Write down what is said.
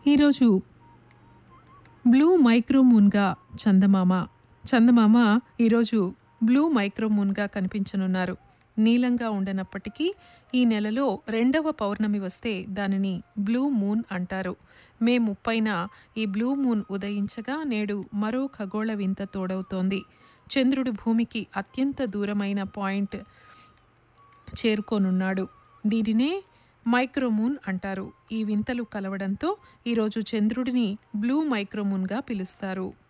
ఈరోజు బ్లూ మైక్రోమూన్గా చందమామ చందమామ ఈరోజు బ్లూ మైక్రోమూన్గా కనిపించనున్నారు నీలంగా ఉండనప్పటికీ ఈ నెలలో రెండవ పౌర్ణమి వస్తే దానిని బ్లూ మూన్ అంటారు మే ముప్పైన ఈ బ్లూ మూన్ ఉదయించగా నేడు మరో ఖగోళ వింత తోడవుతోంది చంద్రుడు భూమికి అత్యంత దూరమైన పాయింట్ చేరుకోనున్నాడు దీనినే మైక్రోమూన్ అంటారు ఈ వింతలు కలవడంతో ఈరోజు చంద్రుడిని బ్లూ మైక్రోమూన్గా పిలుస్తారు